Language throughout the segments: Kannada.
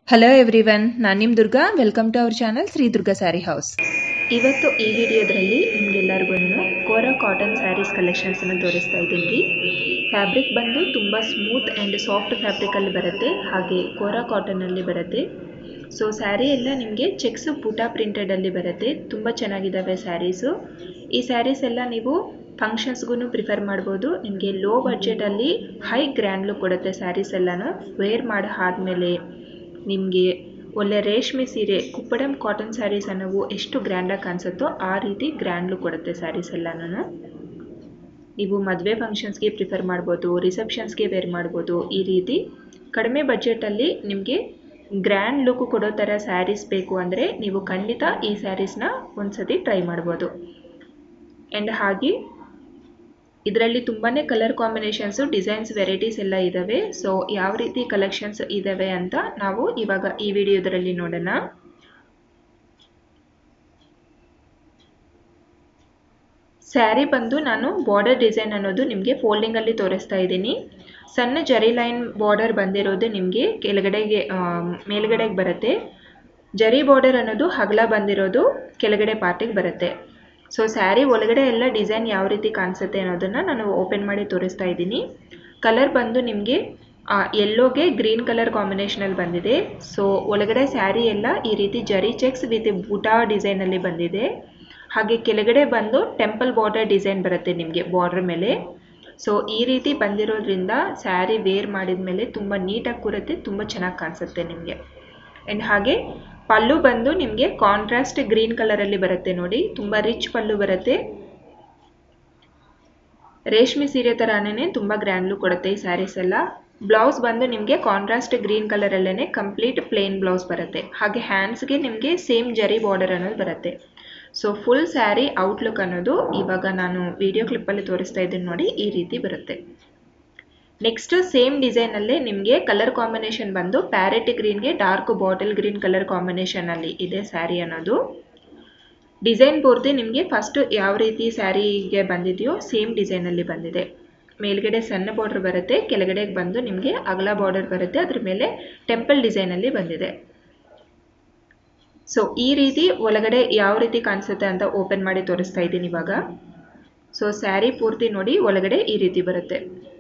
ಹಲೋ ಎವ್ರಿವನ್ ನಾನು ನಿಮ್ಮ Durga welcome to our channel Shri Durga sari house ಇವತ್ತು ಈ ವಿಡಿಯೋದಲ್ಲಿ ನಿಮಗೆಲ್ಲರಿಗೂ ಕೋರಾ ಕಾಟನ್ ಸ್ಯಾರೀಸ್ ಕಲೆಕ್ಷನ್ಸನ್ನು ತೋರಿಸ್ತಾ ಇದ್ದೀನಿ ರೀ ಫ್ಯಾಬ್ರಿಕ್ ಬಂದು ತುಂಬ ಸ್ಮೂತ್ ಆ್ಯಂಡ್ ಸಾಫ್ಟ್ ಫ್ಯಾಬ್ರಿಕಲ್ಲಿ ಬರುತ್ತೆ ಹಾಗೆ ಕೋರಾ ಕಾಟನಲ್ಲಿ ಬರುತ್ತೆ ಸೊ ಸ್ಯಾರಿ ಎಲ್ಲ ನಿಮಗೆ ಚೆಕ್ಸ್ ಪುಟ ಪ್ರಿಂಟೆಡಲ್ಲಿ ಬರುತ್ತೆ ತುಂಬ ಚೆನ್ನಾಗಿದ್ದಾವೆ ಸ್ಯಾರೀಸು ಈ ಸ್ಯಾರೀಸ್ ಎಲ್ಲ ನೀವು ಫಂಕ್ಷನ್ಸ್ಗೂ ಪ್ರಿಫರ್ ಮಾಡ್ಬೋದು ನಿಮಗೆ ಲೋ ಬಡ್ಜೆಟಲ್ಲಿ ಹೈ ಗ್ರ್ಯಾಂಡ್ ಲುಕ್ ಕೊಡುತ್ತೆ ಸ್ಯಾರೀಸ್ ಎಲ್ಲನೂ ವೇರ್ ಮಾಡಿ ಆದಮೇಲೆ ನಿಮಗೆ ಒಳ್ಳೆ ರೇಷ್ಮೆ ಸೀರೆ ಕುಪ್ಪಡಂ ಕಾಟನ್ ಸ್ಯಾರೀಸ್ ಅನ್ನೋವು ಎಷ್ಟು ಗ್ರ್ಯಾಂಡಾಗಿ ಕಾಣಿಸುತ್ತೋ ಆ ರೀತಿ ಗ್ರ್ಯಾಂಡ್ ಲುಕ್ ಕೊಡುತ್ತೆ ಸ್ಯಾರೀಸ್ ಎಲ್ಲನೂ ನೀವು ಮದುವೆ ಫಂಕ್ಷನ್ಸ್ಗೆ ಪ್ರಿಫರ್ ಮಾಡ್ಬೋದು ರಿಸೆಪ್ಷನ್ಸ್ಗೆ ವೇರ್ ಮಾಡ್ಬೋದು ಈ ರೀತಿ ಕಡಿಮೆ ಬಜೆಟಲ್ಲಿ ನಿಮಗೆ ಗ್ರ್ಯಾಂಡ್ ಲುಕ್ ಕೊಡೋ ಥರ ಸ್ಯಾರೀಸ್ ಬೇಕು ಅಂದರೆ ನೀವು ಖಂಡಿತ ಈ ಸ್ಯಾರೀಸ್ನ ಒಂದ್ಸತಿ ಟ್ರೈ ಮಾಡ್ಬೋದು ಆ್ಯಂಡ್ ಹಾಗೆ ಇದರಲ್ಲಿ ತುಂಬಾ ಕಲರ್ ಕಾಂಬಿನೇಷನ್ಸು ಡಿಸೈನ್ಸ್ ವೆರೈಟೀಸ್ ಎಲ್ಲ ಇದ್ದಾವೆ ಸೊ ಯಾವ ರೀತಿ ಕಲೆಕ್ಷನ್ಸ್ ಇದ್ದಾವೆ ಅಂತ ನಾವು ಇವಾಗ ಈ ವಿಡಿಯೋದರಲ್ಲಿ ನೋಡೋಣ ಸ್ಯಾರಿ ಬಂದು ನಾನು ಬಾರ್ಡರ್ ಡಿಸೈನ್ ಅನ್ನೋದು ನಿಮಗೆ ಫೋಲ್ಡಿಂಗಲ್ಲಿ ತೋರಿಸ್ತಾ ಇದ್ದೀನಿ ಸಣ್ಣ ಜರಿ ಲೈನ್ ಬಾರ್ಡರ್ ಬಂದಿರೋದು ನಿಮಗೆ ಕೆಳಗಡೆಗೆ ಮೇಲ್ಗಡೆಗೆ ಬರುತ್ತೆ ಜರಿ ಬಾರ್ಡರ್ ಅನ್ನೋದು ಹಗಲ ಬಂದಿರೋದು ಕೆಳಗಡೆ ಪಾರ್ಟಿಗೆ ಬರುತ್ತೆ ಸೊ ಸ್ಯಾರಿ ಒಳಗಡೆ ಎಲ್ಲ ಡಿಸೈನ್ ಯಾವ ರೀತಿ ಕಾಣಿಸುತ್ತೆ ಅನ್ನೋದನ್ನು ನಾನು ಓಪನ್ ಮಾಡಿ ತೋರಿಸ್ತಾ ಇದ್ದೀನಿ ಕಲರ್ ಬಂದು ನಿಮಗೆ ಎಲ್ಲೋಗೆ ಗ್ರೀನ್ ಕಲರ್ ಕಾಂಬಿನೇಷನಲ್ಲಿ ಬಂದಿದೆ ಸೊ ಒಳಗಡೆ ಸ್ಯಾರಿ ಎಲ್ಲ ಈ ರೀತಿ ಜರಿ ಚೆಕ್ಸ್ ವಿತ್ ಬೂಟಾ ಡಿಸೈನಲ್ಲಿ ಬಂದಿದೆ ಹಾಗೆ ಕೆಳಗಡೆ ಬಂದು ಟೆಂಪಲ್ ಬಾರ್ಡರ್ ಡಿಸೈನ್ ಬರುತ್ತೆ ನಿಮಗೆ ಬಾರ್ಡರ್ ಮೇಲೆ ಸೊ ಈ ರೀತಿ ಬಂದಿರೋದ್ರಿಂದ ಸ್ಯಾರಿ ವೇರ್ ಮಾಡಿದ ಮೇಲೆ ತುಂಬ ನೀಟಾಗಿ ಕೂರುತ್ತೆ ತುಂಬ ಚೆನ್ನಾಗಿ ಕಾಣಿಸುತ್ತೆ ನಿಮಗೆ ಆ್ಯಂಡ್ ಹಾಗೆ ಪಲ್ಲು ಬಂದು ನಿಮಗೆ ಕಾಂಟ್ರಾಸ್ಟ್ ಗ್ರೀನ್ ಕಲರಲ್ಲಿ ಬರುತ್ತೆ ನೋಡಿ ತುಂಬ ರಿಚ್ ಪಲ್ಲು ಬರುತ್ತೆ ರೇಷ್ಮೆ ಸೀರೆ ಥರನೇ ತುಂಬ ಗ್ರ್ಯಾಂಡ್ ಲುಕ್ ಕೊಡುತ್ತೆ ಈ ಸ್ಯಾರೀಸ್ ಎಲ್ಲ ಬ್ಲೌಸ್ ಬಂದು ನಿಮಗೆ ಕಾಂಟ್ರಾಸ್ಟ್ ಗ್ರೀನ್ ಕಲರಲ್ಲೇ ಕಂಪ್ಲೀಟ್ ಪ್ಲೇನ್ ಬ್ಲೌಸ್ ಬರುತ್ತೆ ಹಾಗೆ ಹ್ಯಾಂಡ್ಸ್ಗೆ ನಿಮಗೆ ಸೇಮ್ ಜರಿ ಬಾರ್ಡರ್ ಅನ್ನೋದು ಬರುತ್ತೆ ಸೊ ಫುಲ್ ಸ್ಯಾರಿ ಔಟ್ಲುಕ್ ಅನ್ನೋದು ಇವಾಗ ನಾನು ವಿಡಿಯೋ ಕ್ಲಿಪ್ಪಲ್ಲಿ ತೋರಿಸ್ತಾ ಇದ್ದೀನಿ ನೋಡಿ ಈ ರೀತಿ ಬರುತ್ತೆ ನೆಕ್ಸ್ಟ್ ಸೇಮ್ ಡಿಸೈನಲ್ಲೇ ನಿಮಗೆ ಕಲರ್ ಕಾಂಬಿನೇಷನ್ ಬಂದು ಪ್ಯಾರೆಟ್ ಗ್ರೀನ್ಗೆ ಡಾರ್ಕ್ ಬಾಟಲ್ ಗ್ರೀನ್ ಕಲರ್ ಕಾಂಬಿನೇಷನಲ್ಲಿ ಇದೆ ಸ್ಯಾರಿ ಅನ್ನೋದು ಡಿಸೈನ್ ಪೂರ್ತಿ ನಿಮಗೆ ಫಸ್ಟ್ ಯಾವ ರೀತಿ ಸ್ಯಾರಿಗೆ ಬಂದಿದೆಯೋ ಸೇಮ್ ಡಿಸೈನಲ್ಲಿ ಬಂದಿದೆ ಮೇಲ್ಗಡೆ ಸಣ್ಣ ಬಾರ್ಡರ್ ಬರುತ್ತೆ ಕೆಳಗಡೆಗೆ ಬಂದು ನಿಮಗೆ ಅಗಲ ಬಾರ್ಡರ್ ಬರುತ್ತೆ ಅದ್ರ ಮೇಲೆ ಟೆಂಪಲ್ ಡಿಸೈನಲ್ಲಿ ಬಂದಿದೆ ಸೊ ಈ ರೀತಿ ಒಳಗಡೆ ಯಾವ ರೀತಿ ಕಾಣಿಸುತ್ತೆ ಅಂತ ಓಪನ್ ಮಾಡಿ ತೋರಿಸ್ತಾ ಇದ್ದೀನಿ ಇವಾಗ ಸೊ ಸ್ಯಾರಿ ಪೂರ್ತಿ ನೋಡಿ ಒಳಗಡೆ ಈ ರೀತಿ ಬರುತ್ತೆ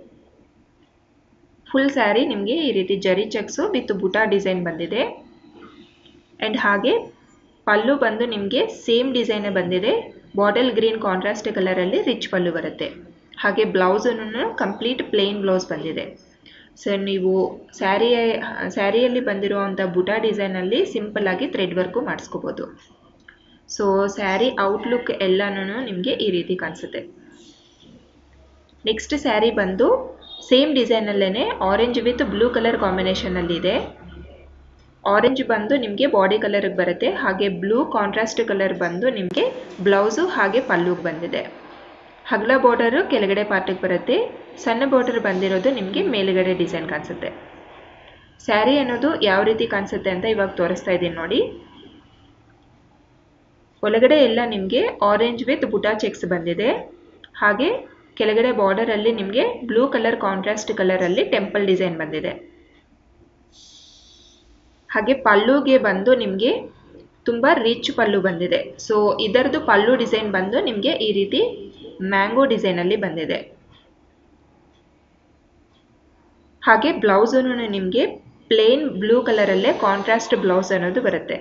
ಫುಲ್ ಸ್ಯಾರಿ ನಿಮಗೆ ಈ ರೀತಿ ಜರಿ ಚೆಕ್ಸು ವಿತ್ ಬುಟಾ ಡಿಸೈನ್ ಬಂದಿದೆ ಆ್ಯಂಡ್ ಹಾಗೆ ಪಲ್ಲು ಬಂದು ನಿಮಗೆ ಸೇಮ್ ಡಿಸೈನೇ ಬಂದಿದೆ ಬಾಟಲ್ ಗ್ರೀನ್ ಕಾಂಟ್ರಾಸ್ಟ್ ಕಲರಲ್ಲಿ ರಿಚ್ ಪಲ್ಲು ಬರುತ್ತೆ ಹಾಗೆ ಬ್ಲೌಸನ್ನು ಕಂಪ್ಲೀಟ್ ಪ್ಲೇನ್ ಬ್ಲೌಸ್ ಬಂದಿದೆ ಸೊ ನೀವು ಸ್ಯಾರಿಯ ಸ್ಯಾರಿಯಲ್ಲಿ ಬಂದಿರೋ ಅಂಥ ಬುಟಾ ಡಿಸೈನಲ್ಲಿ ಸಿಂಪಲ್ಲಾಗಿ ಥ್ರೆಡ್ ವರ್ಕು ಮಾಡಿಸ್ಕೋಬೋದು ಸೊ ಸ್ಯಾರಿ ಔಟ್ಲುಕ್ ಎಲ್ಲನೂ ನಿಮಗೆ ಈ ರೀತಿ ಕಾಣಿಸುತ್ತೆ ನೆಕ್ಸ್ಟ್ ಸ್ಯಾರಿ ಬಂದು ಸೇಮ್ ಡಿಸೈನಲ್ಲೇ ಆರೆಂಜ್ ವಿತ್ ಬ್ಲೂ ಕಲರ್ ಕಾಂಬಿನೇಷನಲ್ಲಿದೆ ಆರೆಂಜ್ ಬಂದು ನಿಮಗೆ ಬಾಡಿ ಕಲರ್ಗೆ ಬರುತ್ತೆ ಹಾಗೆ ಬ್ಲೂ ಕಾಂಟ್ರಾಸ್ಟ್ ಕಲರ್ ಬಂದು ನಿಮಗೆ ಬ್ಲೌಸು ಹಾಗೆ ಪಲ್ಲುಗೆ ಬಂದಿದೆ ಹಗಲ ಬಾರ್ಡರು ಕೆಳಗಡೆ ಪಾರ್ಟಿಗೆ ಬರುತ್ತೆ ಸಣ್ಣ ಬಾರ್ಡರ್ ಬಂದಿರೋದು ನಿಮಗೆ ಮೇಲುಗಡೆ ಡಿಸೈನ್ ಕಾಣಿಸುತ್ತೆ ಸ್ಯಾರಿ ಅನ್ನೋದು ಯಾವ ರೀತಿ ಕಾಣಿಸುತ್ತೆ ಅಂತ ಇವಾಗ ತೋರಿಸ್ತಾ ಇದ್ದೀನಿ ನೋಡಿ ಒಳಗಡೆ ಎಲ್ಲ ನಿಮಗೆ ಆರೆಂಜ್ ವಿತ್ ಬುಟಾ ಚೆಕ್ಸ್ ಬಂದಿದೆ ಹಾಗೆ ಕೆಳಗಡೆ ಬಾರ್ಡರಲ್ಲಿ ನಿಮಗೆ ಬ್ಲೂ ಕಲರ್ ಕಾಂಟ್ರಾಸ್ಟ್ ಕಲರಲ್ಲಿ ಟೆಂಪಲ್ ಡಿಸೈನ್ ಬಂದಿದೆ ಹಾಗೆ ಪಲ್ಲುಗೆ ಬಂದು ನಿಮಗೆ ತುಂಬ ರಿಚ್ ಪಲ್ಲು ಬಂದಿದೆ ಸೊ ಇದರದ್ದು ಪಲ್ಲು ಡಿಸೈನ್ ಬಂದು ನಿಮಗೆ ಈ ರೀತಿ ಮ್ಯಾಂಗೋ ಡಿಸೈನಲ್ಲಿ ಬಂದಿದೆ ಹಾಗೆ ಬ್ಲೌಸನ್ನು ನಿಮಗೆ ಪ್ಲೇನ್ ಬ್ಲೂ ಕಲರಲ್ಲೇ ಕಾಂಟ್ರಾಸ್ಟ್ ಬ್ಲೌಸ್ ಅನ್ನೋದು ಬರುತ್ತೆ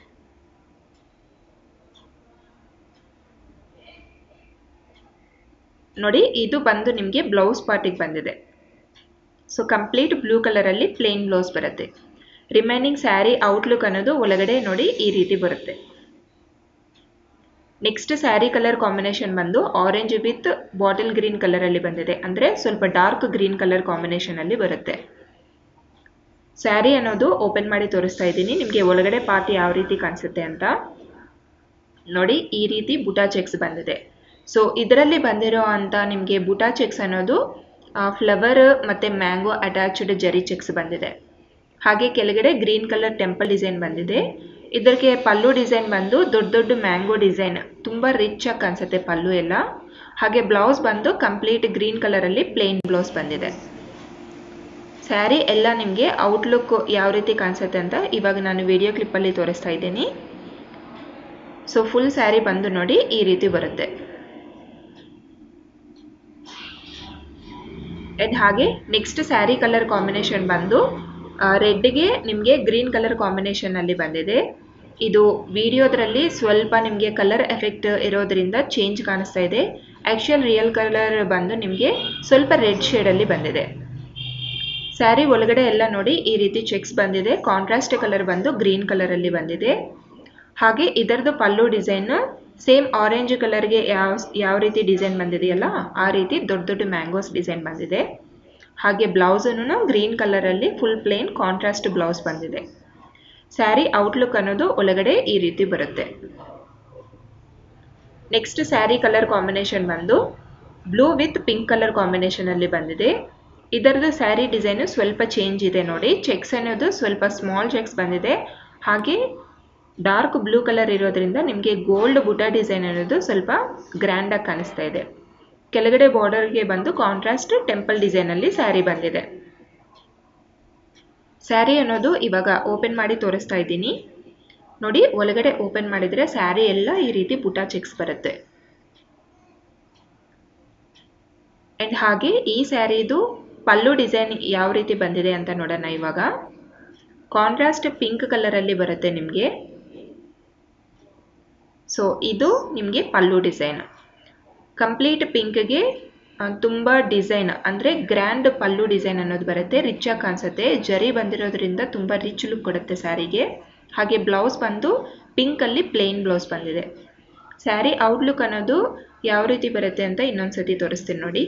ನೋಡಿ ಇದು ಬಂದು ನಿಮಗೆ ಬ್ಲೌಸ್ ಪಾರ್ಟಿಗೆ ಬಂದಿದೆ ಸೊ ಕಂಪ್ಲೀಟ್ ಬ್ಲೂ ಕಲರಲ್ಲಿ ಪ್ಲೇನ್ ಬ್ಲೌಸ್ ಬರುತ್ತೆ ರಿಮೈನಿಂಗ್ ಸ್ಯಾರಿ ಔಟ್ಲುಕ್ ಅನ್ನೋದು ಒಳಗಡೆ ನೋಡಿ ಈ ರೀತಿ ಬರುತ್ತೆ ನೆಕ್ಸ್ಟ್ ಸ್ಯಾರಿ ಕಲರ್ ಕಾಂಬಿನೇಷನ್ ಬಂದು ಆರೆಂಜ್ ವಿತ್ ಬಾಟಲ್ ಗ್ರೀನ್ ಕಲರಲ್ಲಿ ಬಂದಿದೆ ಅಂದರೆ ಸ್ವಲ್ಪ ಡಾರ್ಕ್ ಗ್ರೀನ್ ಕಲರ್ ಕಾಂಬಿನೇಷನಲ್ಲಿ ಬರುತ್ತೆ ಸ್ಯಾರಿ ಅನ್ನೋದು ಓಪನ್ ಮಾಡಿ ತೋರಿಸ್ತಾ ಇದ್ದೀನಿ ನಿಮಗೆ ಒಳಗಡೆ ಪಾರ್ಟ್ ಯಾವ ರೀತಿ ಕಾಣಿಸುತ್ತೆ ಅಂತ ನೋಡಿ ಈ ರೀತಿ ಬುಟಾ ಚೆಕ್ಸ್ ಬಂದಿದೆ ಸೊ ಇದರಲ್ಲಿ ಬಂದಿರೋ ಅಂಥ ನಿಮಗೆ ಬುಟಾ ಚೆಕ್ಸ್ ಅನ್ನೋದು ಫ್ಲವರ್ ಮತ್ತು ಮ್ಯಾಂಗೋ ಅಟ್ಯಾಚ್ಡ್ ಜರಿ ಚೆಕ್ಸ್ ಬಂದಿದೆ ಹಾಗೆ ಕೆಳಗಡೆ ಗ್ರೀನ್ ಕಲರ್ ಟೆಂಪಲ್ ಡಿಸೈನ್ ಬಂದಿದೆ ಇದಕ್ಕೆ ಪಲ್ಲು ಡಿಸೈನ್ ಬಂದು ದೊಡ್ಡ ದೊಡ್ಡ ಮ್ಯಾಂಗೋ ಡಿಸೈನ್ ತುಂಬ ರಿಚ್ ಆಗಿ ಕಾಣಿಸುತ್ತೆ ಪಲ್ಲು ಎಲ್ಲ ಹಾಗೆ ಬ್ಲೌಸ್ ಬಂದು ಕಂಪ್ಲೀಟ್ ಗ್ರೀನ್ ಕಲರಲ್ಲಿ ಪ್ಲೇನ್ ಬ್ಲೌಸ್ ಬಂದಿದೆ ಸ್ಯಾರಿ ಎಲ್ಲ ನಿಮಗೆ ಔಟ್ಲುಕ್ ಯಾವ ರೀತಿ ಕಾಣಿಸುತ್ತೆ ಅಂತ ಇವಾಗ ನಾನು ವಿಡಿಯೋ ಕ್ಲಿಪ್ಪಲ್ಲಿ ತೋರಿಸ್ತಾ ಇದ್ದೀನಿ ಸೊ ಫುಲ್ ಸ್ಯಾರಿ ಬಂದು ನೋಡಿ ಈ ರೀತಿ ಬರುತ್ತೆ ಆ್ಯಂಡ್ ಹಾಗೆ ನೆಕ್ಸ್ಟ್ ಸ್ಯಾರಿ ಕಲರ್ ಕಾಂಬಿನೇಷನ್ ಬಂದು ರೆಡ್ಗೆ ನಿಮಗೆ ಗ್ರೀನ್ ಕಲರ್ ಕಾಂಬಿನೇಷನಲ್ಲಿ ಬಂದಿದೆ ಇದು ವಿಡಿಯೋದ್ರಲ್ಲಿ ಸ್ವಲ್ಪ ನಿಮಗೆ ಕಲರ್ ಎಫೆಕ್ಟ್ ಇರೋದ್ರಿಂದ ಚೇಂಜ್ ಕಾಣಿಸ್ತಾ ಇದೆ ಆ್ಯಕ್ಚುಯಲ್ ರಿಯಲ್ ಕಲರ್ ಬಂದು ನಿಮಗೆ ಸ್ವಲ್ಪ ರೆಡ್ ಶೇಡಲ್ಲಿ ಬಂದಿದೆ ಸ್ಯಾರಿ ಒಳಗಡೆ ಎಲ್ಲ ನೋಡಿ ಈ ರೀತಿ ಚೆಕ್ಸ್ ಬಂದಿದೆ ಕಾಂಟ್ರಾಸ್ಟ್ ಕಲರ್ ಬಂದು ಗ್ರೀನ್ ಕಲರಲ್ಲಿ ಬಂದಿದೆ ಹಾಗೆ ಇದರದ್ದು ಪಲ್ಲು ಡಿಸೈನು ಸೇಮ್ ಆರೆಂಜ್ ಕಲರ್ಗೆ ಯಾವ ಯಾವ ರೀತಿ ಡಿಸೈನ್ ಬಂದಿದೆಯಲ್ಲ ಆ ರೀತಿ ದೊಡ್ಡ ದೊಡ್ಡ ಮ್ಯಾಂಗೋಸ್ ಡಿಸೈನ್ ಬಂದಿದೆ ಹಾಗೆ ಬ್ಲೌಸನ್ನು ಗ್ರೀನ್ ಕಲರಲ್ಲಿ ಫುಲ್ ಪ್ಲೇನ್ ಕಾಂಟ್ರಾಸ್ಟ್ ಬ್ಲೌಸ್ ಬಂದಿದೆ ಸ್ಯಾರಿ ಔಟ್ಲುಕ್ ಅನ್ನೋದು ಒಳಗಡೆ ಈ ರೀತಿ ಬರುತ್ತೆ ನೆಕ್ಸ್ಟ್ ಸ್ಯಾರಿ ಕಲರ್ ಕಾಂಬಿನೇಷನ್ ಬಂದು ಬ್ಲೂ ವಿತ್ ಪಿಂಕ್ ಕಲರ್ ಕಾಂಬಿನೇಷನಲ್ಲಿ ಬಂದಿದೆ ಇದರದ್ದು ಸ್ಯಾರಿ ಡಿಸೈನು ಸ್ವಲ್ಪ ಚೇಂಜ್ ಇದೆ ನೋಡಿ ಚೆಕ್ಸ್ ಅನ್ನೋದು ಸ್ವಲ್ಪ ಸ್ಮಾಲ್ ಚೆಕ್ಸ್ ಬಂದಿದೆ ಹಾಗೆ ಡಾರ್ಕ್ ಬ್ಲೂ ಕಲರ್ ಇರೋದ್ರಿಂದ ನಿಮಗೆ ಗೋಲ್ಡ್ ಬುಟ ಡಿಸೈನ್ ಅನ್ನೋದು ಸ್ವಲ್ಪ ಗ್ರ್ಯಾಂಡಾಗಿ ಕಾಣಿಸ್ತಾ ಇದೆ ಕೆಳಗಡೆ ಬಾರ್ಡರ್ಗೆ ಬಂದು ಕಾಂಟ್ರಾಸ್ಟ್ ಟೆಂಪಲ್ ಡಿಸೈನಲ್ಲಿ ಸ್ಯಾರಿ ಬಂದಿದೆ ಸ್ಯಾರಿ ಅನ್ನೋದು ಇವಾಗ ಓಪನ್ ಮಾಡಿ ತೋರಿಸ್ತಾ ಇದ್ದೀನಿ ನೋಡಿ ಒಳಗಡೆ ಓಪನ್ ಮಾಡಿದರೆ ಸ್ಯಾರಿ ಎಲ್ಲ ಈ ರೀತಿ ಬುಟ ಚೆಕ್ಸ್ ಬರುತ್ತೆ ಆ್ಯಂಡ್ ಹಾಗೆ ಈ ಸ್ಯಾರಿದು ಪಲ್ಲು ಡಿಸೈನ್ ಯಾವ ರೀತಿ ಬಂದಿದೆ ಅಂತ ನೋಡೋಣ ಇವಾಗ ಕಾಂಟ್ರಾಸ್ಟ್ ಪಿಂಕ್ ಕಲರಲ್ಲಿ ಬರುತ್ತೆ ನಿಮಗೆ ಸೊ ಇದು ನಿಮಗೆ ಪಲ್ಲು ಡಿಸೈನ್ ಕಂಪ್ಲೀಟ್ ಪಿಂಕ್ಗೆ ತುಂಬ ಡಿಸೈನ್ ಅಂದರೆ ಗ್ರ್ಯಾಂಡ್ ಪಲ್ಲು ಡಿಸೈನ್ ಅನ್ನೋದು ಬರುತ್ತೆ ರಿಚ್ ಆಗಿ ಕಾಣಿಸುತ್ತೆ ಜರಿ ಬಂದಿರೋದ್ರಿಂದ ತುಂಬ ರಿಚ್ ಲುಕ್ ಕೊಡುತ್ತೆ ಸ್ಯಾರಿಗೆ ಹಾಗೆ ಬ್ಲೌಸ್ ಬಂದು ಪಿಂಕಲ್ಲಿ ಪ್ಲೇನ್ ಬ್ಲೌಸ್ ಬಂದಿದೆ ಸ್ಯಾರಿ ಔಟ್ಲುಕ್ ಅನ್ನೋದು ಯಾವ ರೀತಿ ಬರುತ್ತೆ ಅಂತ ಇನ್ನೊಂದು ಸತಿ ತೋರಿಸ್ತೀನಿ ನೋಡಿ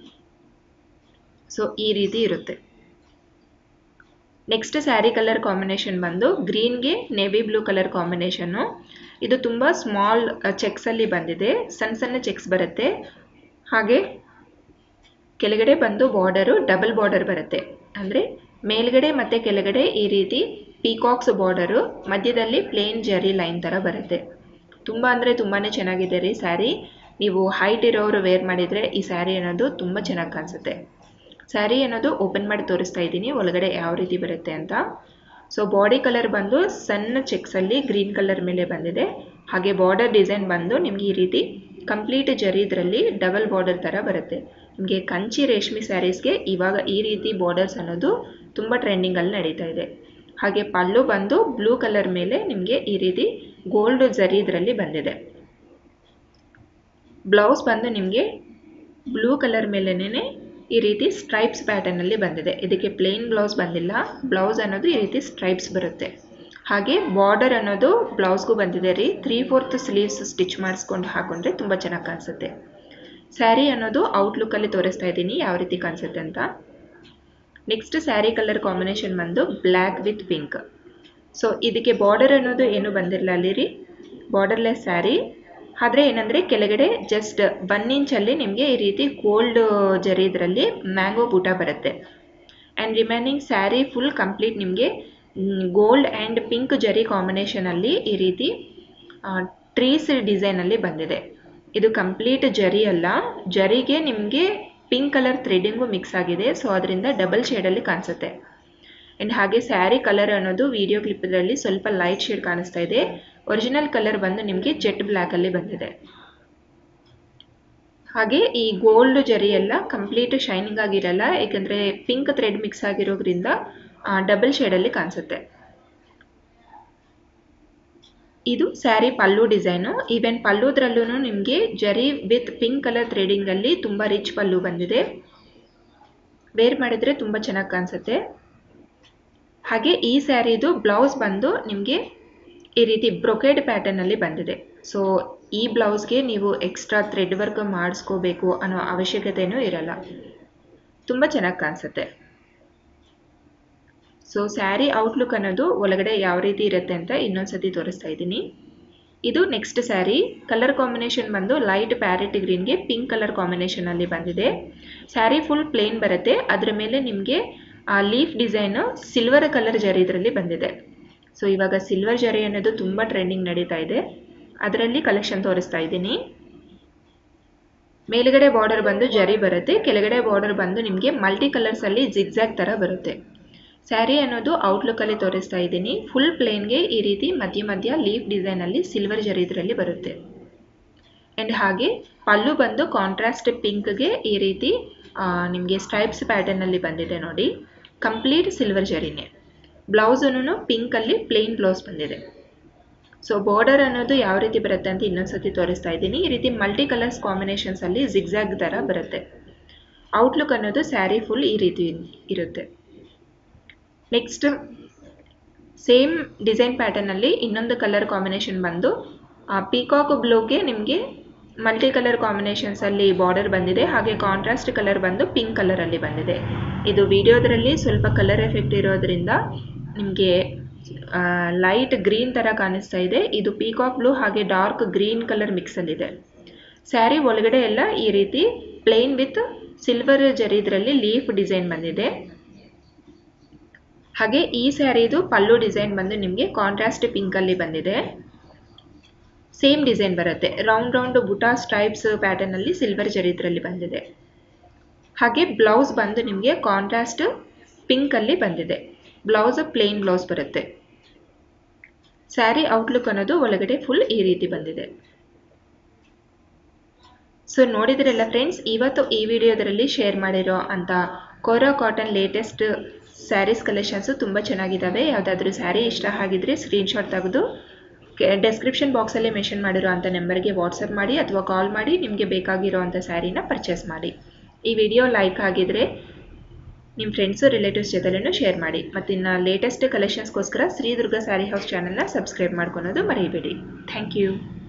ಸೊ ಈ ರೀತಿ ಇರುತ್ತೆ ನೆಕ್ಸ್ಟ್ ಸ್ಯಾರಿ ಕಲರ್ ಕಾಂಬಿನೇಷನ್ ಬಂದು ಗ್ರೀನ್ಗೆ ನೇವಿ ಬ್ಲೂ ಕಲರ್ ಕಾಂಬಿನೇಷನ್ನು ಇದು ತುಂಬ ಸ್ಮಾಲ್ ಚೆಕ್ಸಲ್ಲಿ ಬಂದಿದೆ ಸಣ್ಣ ಸಣ್ಣ ಚೆಕ್ಸ್ ಬರುತ್ತೆ ಹಾಗೆ ಕೆಳಗಡೆ ಬಂದು ಬಾರ್ಡರು ಡಬಲ್ ಬಾರ್ಡರ್ ಬರುತ್ತೆ ಅಂದರೆ ಮೇಲ್ಗಡೆ ಮತ್ತು ಕೆಳಗಡೆ ಈ ರೀತಿ ಪೀಕಾಕ್ಸ್ ಬಾರ್ಡರು ಮಧ್ಯದಲ್ಲಿ ಪ್ಲೇನ್ ಜರಿ ಲೈನ್ ಥರ ಬರುತ್ತೆ ತುಂಬ ಅಂದರೆ ತುಂಬಾ ಚೆನ್ನಾಗಿದೆ ರೀ ಸ್ಯಾರಿ ನೀವು ಹೈಟ್ ಇರೋರು ವೇರ್ ಮಾಡಿದರೆ ಈ ಸ್ಯಾರಿ ಅನ್ನೋದು ತುಂಬ ಚೆನ್ನಾಗಿ ಕಾಣಿಸುತ್ತೆ ಸ್ಯಾರಿ ಅನ್ನೋದು ಓಪನ್ ಮಾಡಿ ತೋರಿಸ್ತಾ ಇದ್ದೀನಿ ಒಳಗಡೆ ಯಾವ ರೀತಿ ಬರುತ್ತೆ ಅಂತ ಸೊ ಬಾಡಿ ಕಲರ್ ಬಂದು ಸಣ್ಣ ಚೆಕ್ಸಲ್ಲಿ ಗ್ರೀನ್ ಕಲರ್ ಮೇಲೆ ಬಂದಿದೆ ಹಾಗೆ ಬಾರ್ಡರ್ ಡಿಸೈನ್ ಬಂದು ನಿಮಗೆ ಈ ರೀತಿ ಕಂಪ್ಲೀಟ್ ಜರಿ ಇದರಲ್ಲಿ ಡಬಲ್ ಬಾರ್ಡರ್ ಥರ ಬರುತ್ತೆ ನಿಮಗೆ ಕಂಚಿ ರೇಷ್ಮೆ ಸ್ಯಾರೀಸ್ಗೆ ಇವಾಗ ಈ ರೀತಿ ಬಾರ್ಡರ್ಸ್ ಅನ್ನೋದು ತುಂಬ ಟ್ರೆಂಡಿಂಗಲ್ಲಿ ನಡೀತಾ ಇದೆ ಹಾಗೆ ಪಲ್ಲು ಬಂದು ಬ್ಲೂ ಕಲರ್ ಮೇಲೆ ನಿಮಗೆ ಈ ರೀತಿ ಗೋಲ್ಡ್ ಜರಿ ಇದರಲ್ಲಿ ಬಂದಿದೆ ಬ್ಲೌಸ್ ಬಂದು ನಿಮಗೆ ಬ್ಲೂ ಕಲರ್ ಮೇಲೇ ಈ ರೀತಿ ಸ್ಟ್ರೈಪ್ಸ್ ಪ್ಯಾಟರ್ನಲ್ಲಿ ಬಂದಿದೆ ಇದಕ್ಕೆ ಪ್ಲೇನ್ ಬ್ಲೌಸ್ ಬಂದಿಲ್ಲ ಬ್ಲೌಸ್ ಅನ್ನೋದು ಈ ರೀತಿ ಸ್ಟ್ರೈಪ್ಸ್ ಬರುತ್ತೆ ಹಾಗೆ ಬಾರ್ಡರ್ ಅನ್ನೋದು ಬ್ಲೌಸ್ಗೂ ಬಂದಿದೆ ರೀ ತ್ರೀ ಫೋರ್ತ್ ಸ್ಲೀವ್ಸ್ ಸ್ಟಿಚ್ ಮಾಡಿಸ್ಕೊಂಡು ಹಾಕೊಂಡ್ರೆ ತುಂಬ ಚೆನ್ನಾಗಿ ಕಾಣಿಸುತ್ತೆ ಸ್ಯಾರಿ ಅನ್ನೋದು ಔಟ್ಲುಕ್ಕಲ್ಲಿ ತೋರಿಸ್ತಾ ಇದ್ದೀನಿ ಯಾವ ರೀತಿ ಕಾಣಿಸುತ್ತೆ ಅಂತ ನೆಕ್ಸ್ಟ್ ಸ್ಯಾರಿ ಕಲರ್ ಕಾಂಬಿನೇಷನ್ ಬಂದು ಬ್ಲ್ಯಾಕ್ ವಿತ್ ಪಿಂಕ್ ಸೊ ಇದಕ್ಕೆ ಬಾರ್ಡರ್ ಅನ್ನೋದು ಏನು ಬಂದಿರಲ್ಲ ಅಲ್ಲಿ ರೀ ಬಾರ್ಡರ್ಲೆಸ್ ಸ್ಯಾರಿ ಆದರೆ ಏನಂದರೆ ಕೆಳಗಡೆ ಜಸ್ಟ್ ಒನ್ ಇಂಚಲ್ಲಿ ನಿಮಗೆ ಈ ರೀತಿ ಗೋಲ್ಡ್ ಜರಿ ಇದರಲ್ಲಿ ಮ್ಯಾಂಗೋ ಬೂಟ ಬರುತ್ತೆ and remaining sari full complete ನಿಮಗೆ ಗೋಲ್ಡ್ ಆ್ಯಂಡ್ ಪಿಂಕ್ ಜರಿ ಕಾಂಬಿನೇಷನಲ್ಲಿ ಈ ರೀತಿ ಟ್ರೀಸ್ ಡಿಸೈನಲ್ಲಿ ಬಂದಿದೆ ಇದು ಕಂಪ್ಲೀಟ್ ಜರಿ ಅಲ್ಲ ಜರಿಗೆ ನಿಮಗೆ ಪಿಂಕ್ ಕಲರ್ ಥ್ರೆಡಿಂಗು ಮಿಕ್ಸ್ ಆಗಿದೆ ಸೊ ಅದರಿಂದ ಡಬಲ್ ಶೇಡಲ್ಲಿ ಕಾಣಿಸುತ್ತೆ ಆ್ಯಂಡ್ ಹಾಗೆ ಸ್ಯಾರಿ ಕಲರ್ ಅನ್ನೋದು ವಿಡಿಯೋ ಕ್ಲಿಪ್ಪಲ್ಲಿ ಸ್ವಲ್ಪ ಲೈಟ್ ಶೇಡ್ ಕಾಣಿಸ್ತಾ ಇದೆ ಒರಿಜಿನಲ್ ಕಲರ್ ಬಂದು ನಿಮಗೆ ಜೆಟ್ ಬ್ಲ್ಯಾಕಲ್ಲಿ ಬಂದಿದೆ ಹಾಗೆ ಈ ಗೋಲ್ಡ್ ಜರಿ ಎಲ್ಲ ಕಂಪ್ಲೀಟ್ ಶೈನಿಂಗ್ ಆಗಿರಲ್ಲ ಏಕೆಂದರೆ ಪಿಂಕ್ ಥ್ರೆಡ್ ಮಿಕ್ಸ್ ಆಗಿರೋದ್ರಿಂದ ಡಬಲ್ ಶೇಡಲ್ಲಿ ಕಾಣಿಸುತ್ತೆ ಇದು ಸ್ಯಾರಿ ಪಲ್ಲು ಡಿಸೈನು ಈವನ್ ಪಲ್ಲುದ್ರಲ್ಲೂ ನಿಮಗೆ ಜರಿ ವಿತ್ ಪಿಂಕ್ ಕಲರ್ ಥ್ರೆಡಿಂಗಲ್ಲಿ ತುಂಬ ರಿಚ್ ಪಲ್ಲು ಬಂದಿದೆ ವೇರ್ ಮಾಡಿದರೆ ತುಂಬ ಚೆನ್ನಾಗಿ ಕಾಣಿಸುತ್ತೆ ಹಾಗೆ ಈ ಸ್ಯಾರಿದು ಬ್ಲೌಸ್ ಬಂದು ನಿಮಗೆ ಈ ರೀತಿ ಬ್ರೊಕೇಡ್ ಪ್ಯಾಟರ್ನಲ್ಲಿ ಬಂದಿದೆ ಸೊ ಈ ಬ್ಲೌಸ್ಗೆ ನೀವು ಎಕ್ಸ್ಟ್ರಾ ಥ್ರೆಡ್ ವರ್ಕ್ ಮಾಡಿಸ್ಕೋಬೇಕು ಅನ್ನೋ ಅವಶ್ಯಕತೆಯೂ ಇರಲ್ಲ ತುಂಬ ಚೆನ್ನಾಗಿ ಕಾಣಿಸುತ್ತೆ ಸೊ ಸ್ಯಾರಿ ಔಟ್ಲುಕ್ ಅನ್ನೋದು ಒಳಗಡೆ ಯಾವ ರೀತಿ ಇರುತ್ತೆ ಅಂತ ಇನ್ನೊಂದ್ಸತಿ ತೋರಿಸ್ತಾ ಇದ್ದೀನಿ ಇದು ನೆಕ್ಸ್ಟ್ ಸ್ಯಾರಿ ಕಲರ್ ಕಾಂಬಿನೇಷನ್ ಬಂದು ಲೈಟ್ ಪ್ಯಾರೆಟ್ ಗ್ರೀನ್ಗೆ ಪಿಂಕ್ ಕಲರ್ ಕಾಂಬಿನೇಷನಲ್ಲಿ ಬಂದಿದೆ ಸ್ಯಾರಿ ಫುಲ್ ಪ್ಲೇನ್ ಬರುತ್ತೆ ಅದರ ಮೇಲೆ ನಿಮಗೆ ಆ ಲೀಫ್ ಡಿಸೈನು ಸಿಲ್ವರ್ ಕಲರ್ ಜರಿ ಇದರಲ್ಲಿ ಬಂದಿದೆ ಸೊ ಇವಾಗ ಸಿಲ್ವರ್ ಜರಿ ಅನ್ನೋದು ತುಂಬ ಟ್ರೆಂಡಿಂಗ್ ನಡೀತಾ ಇದೆ ಅದರಲ್ಲಿ ಕಲೆಕ್ಷನ್ ತೋರಿಸ್ತಾ ಇದ್ದೀನಿ ಮೇಲ್ಗಡೆ ಬಾರ್ಡರ್ ಬಂದು ಜರಿ ಬರುತ್ತೆ ಕೆಳಗಡೆ ಬಾರ್ಡರ್ ಬಂದು ನಿಮಗೆ ಮಲ್ಟಿ ಕಲರ್ಸಲ್ಲಿ ಜಿಗ್ಜಾಗ್ ಥರ ಬರುತ್ತೆ ಸ್ಯಾರಿ ಅನ್ನೋದು ಔಟ್ಲುಕ್ಕಲ್ಲಿ ತೋರಿಸ್ತಾ ಇದ್ದೀನಿ ಫುಲ್ ಪ್ಲೇನ್ಗೆ ಈ ರೀತಿ ಮಧ್ಯ ಮಧ್ಯ ಲೀಫ್ ಡಿಸೈನಲ್ಲಿ ಸಿಲ್ವರ್ ಜರಿ ಇದರಲ್ಲಿ ಬರುತ್ತೆ ಆ್ಯಂಡ್ ಹಾಗೆ ಪಲ್ಲು ಬಂದು ಕಾಂಟ್ರಾಸ್ಟ್ ಪಿಂಕ್ಗೆ ಈ ರೀತಿ ನಿಮಗೆ ಸ್ಟ್ರೈಪ್ಸ್ ಪ್ಯಾಟರ್ನಲ್ಲಿ ಬಂದಿದೆ ನೋಡಿ ಕಂಪ್ಲೀಟ್ ಸಿಲ್ವರ್ ಜರಿನೇ ಬ್ಲೌಸನ್ನು ಪಿಂಕಲ್ಲಿ ಪ್ಲೇನ್ ಬ್ಲೌಸ್ ಬಂದಿದೆ ಸೊ ಬಾರ್ಡರ್ ಅನ್ನೋದು ಯಾವ ರೀತಿ ಬರುತ್ತೆ ಅಂತ ಇನ್ನೊಂದ್ಸತಿ ತೋರಿಸ್ತಾ ಇದ್ದೀನಿ ಈ ರೀತಿ ಮಲ್ಟಿ ಕಲರ್ಸ್ ಕಾಂಬಿನೇಷನ್ಸಲ್ಲಿ ಜಿಗ್ಜಾಗ್ ಥರ ಬರುತ್ತೆ ಔಟ್ಲುಕ್ ಅನ್ನೋದು ಸ್ಯಾರಿ ಫುಲ್ ಈ ರೀತಿ ಇರುತ್ತೆ ನೆಕ್ಸ್ಟ್ ಸೇಮ್ ಡಿಸೈನ್ ಪ್ಯಾಟರ್ನಲ್ಲಿ ಇನ್ನೊಂದು ಕಲರ್ ಕಾಂಬಿನೇಷನ್ ಬಂದು ಪೀಕಾಕ್ ಬ್ಲೂಗೆ ನಿಮಗೆ ಮಲ್ಟಿ ಕಲರ್ ಕಾಂಬಿನೇಷನ್ಸಲ್ಲಿ ಬಾರ್ಡರ್ ಬಂದಿದೆ ಹಾಗೆ ಕಾಂಟ್ರಾಸ್ಟ್ ಕಲರ್ ಬಂದು ಪಿಂಕ್ ಕಲರಲ್ಲಿ ಬಂದಿದೆ ಇದು ವಿಡಿಯೋದ್ರಲ್ಲಿ ಸ್ವಲ್ಪ ಕಲರ್ ಎಫೆಕ್ಟ್ ಇರೋದ್ರಿಂದ ನಿಮಗೆ ಲೈಟ್ ಗ್ರೀನ್ ಥರ ಕಾಣಿಸ್ತಾ ಇದೆ ಇದು ಪೀಕಾಕ್ ಬ್ಲೂ ಹಾಗೆ ಡಾರ್ಕ್ ಗ್ರೀನ್ ಕಲರ್ ಮಿಕ್ಸಲ್ಲಿದೆ ಸ್ಯಾರಿ ಒಳಗಡೆ ಎಲ್ಲ ಈ ರೀತಿ ಪ್ಲೇನ್ ವಿತ್ ಸಿಲ್ವರ್ ಜರಿದ್ರಲ್ಲಿ ಲೀಫ್ ಡಿಸೈನ್ ಬಂದಿದೆ ಹಾಗೆ ಈ ಸ್ಯಾರಿದು ಪಲ್ಲು ಡಿಸೈನ್ ಬಂದು ನಿಮಗೆ ಕಾಂಟ್ರಾಸ್ಟ್ ಪಿಂಕಲ್ಲಿ ಬಂದಿದೆ ಸೇಮ್ ಡಿಸೈನ್ ಬರುತ್ತೆ ರೌಂಡ್ ರೌಂಡ್ ಬುಟಾ ಸ್ಟ್ರೈಪ್ಸ್ ಪ್ಯಾಟರ್ನಲ್ಲಿ ಸಿಲ್ವರ್ ಜರಿದ್ರಲ್ಲಿ ಬಂದಿದೆ ಹಾಗೆ ಬ್ಲೌಸ್ ಬಂದು ನಿಮಗೆ ಕಾಂಟ್ರಾಸ್ಟ್ ಪಿಂಕಲ್ಲಿ ಬಂದಿದೆ ಬ್ಲೌಸ್ ಪ್ಲೇನ್ ಬ್ಲೌಸ್ ಬರುತ್ತೆ ಸ್ಯಾರಿ ಔಟ್ಲುಕ್ ಅನ್ನೋದು ಒಳಗಡೆ ಫುಲ್ ಈ ರೀತಿ ಬಂದಿದೆ ಸೊ ನೋಡಿದ್ರಲ್ಲ ಫ್ರೆಂಡ್ಸ್ ಇವತ್ತು ಈ ವಿಡಿಯೋದರಲ್ಲಿ ಶೇರ್ ಮಾಡಿರೋ ಅಂತ ಕೋರಾ ಕಾಟನ್ ಲೇಟೆಸ್ಟ್ ಸ್ಯಾರೀಸ್ ಕಲೆಕ್ಷನ್ಸು ತುಂಬ ಚೆನ್ನಾಗಿದ್ದಾವೆ ಯಾವುದಾದ್ರೂ ಸ್ಯಾರಿ ಇಷ್ಟ ಆಗಿದ್ರೆ ಸ್ಕ್ರೀನ್ಶಾಟ್ ತೆಗೆದು ಡೆಸ್ಕ್ರಿಪ್ಷನ್ ಬಾಕ್ಸಲ್ಲಿ ಮೆನ್ಷನ್ ಮಾಡಿರೋ ಅಂಥ ನಂಬರ್ಗೆ ವಾಟ್ಸಪ್ ಮಾಡಿ ಅಥವಾ ಕಾಲ್ ಮಾಡಿ ನಿಮಗೆ ಬೇಕಾಗಿರೋ ಅಂಥ ಸ್ಯಾರಿನ ಪರ್ಚೇಸ್ ಮಾಡಿ ಈ ವಿಡಿಯೋ ಲೈಕ್ ಆಗಿದ್ರೆ ನಿಮ್ಮ ಫ್ರೆಂಡ್ಸು ರಿಲೇಟಿವ್ಸ್ ಜೊತೆಲೂ ಶೇರ್ ಮಾಡಿ ಮತ್ತು ಇನ್ನು ಲೇಟೆಸ್ಟ್ ಕಲೆಕ್ಷನ್ಸ್ಗೋಸ್ಕರ ಶ್ರೀದುರ್ಗ ಸ್ಯಾರಿ ಹೌಸ್ ಚಾನಲ್ನ ಸಬ್ಸ್ಕ್ರೈಬ್ ಮಾಡ್ಕೊಳೋದು ಮರಿಬೇಡಿ ಥ್ಯಾಂಕ್ ಯು